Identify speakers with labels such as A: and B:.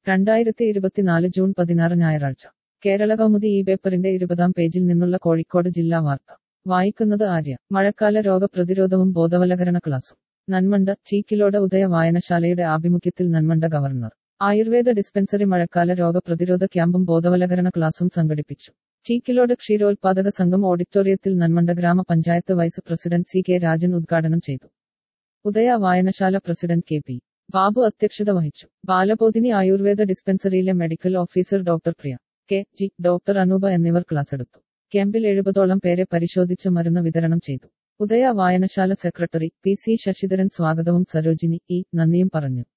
A: രണ്ടായിരത്തി ഇരുപത്തിനാല് ജൂൺ പതിനാറ് ഞായറാഴ്ച കേരള കൗമുദി ഈ പേപ്പറിന്റെ ഇരുപതാം പേജിൽ നിന്നുള്ള കോഴിക്കോട് ജില്ലാ വാർത്ത വായിക്കുന്നത് ആര്യ മഴക്കാല രോഗപ്രതിരോധവും ബോധവൽക്കരണ ക്ലാസും നന്മണ്ട ചീക്കിലോട് ഉദയ വായനശാലയുടെ ആഭിമുഖ്യത്തിൽ നന്മണ്ട ഗവർണർ ആയുർവേദ ഡിസ്പെൻസറി മഴക്കാല രോഗപ്രതിരോധ ക്യാമ്പും ബോധവൽക്കരണ ക്ലാസും സംഘടിപ്പിച്ചു ചീക്കിലോട് ക്ഷീരോത്പാദക സംഘം ഓഡിറ്റോറിയത്തിൽ Nanmanda grama panchayat vice president C K Rajan ഉദ്ഘാടനം ചെയ്തു ഉദയ വായനശാല പ്രസിഡന്റ് കെ പി ബാബു അധ്യക്ഷത വഹിച്ചു ബാലബോധിനി ആയുർവേദ ഡിസ്പെൻസറിയിലെ medical officer doctor Priya K G doctor Anupa എന്നിവർ ക്ലാസ് എടുത്തു ക്യാമ്പിൽ എഴുപതോളം പേരെ പരിശോധിച്ച് മരുന്ന് വിതരണം ചെയ്തു ഉദയ വായനശാല സെക്രട്ടറി പി സി ശശിധരൻ സ്വാഗതവും സരോജിനി ഇ നന്ദിയും പറഞ്ഞു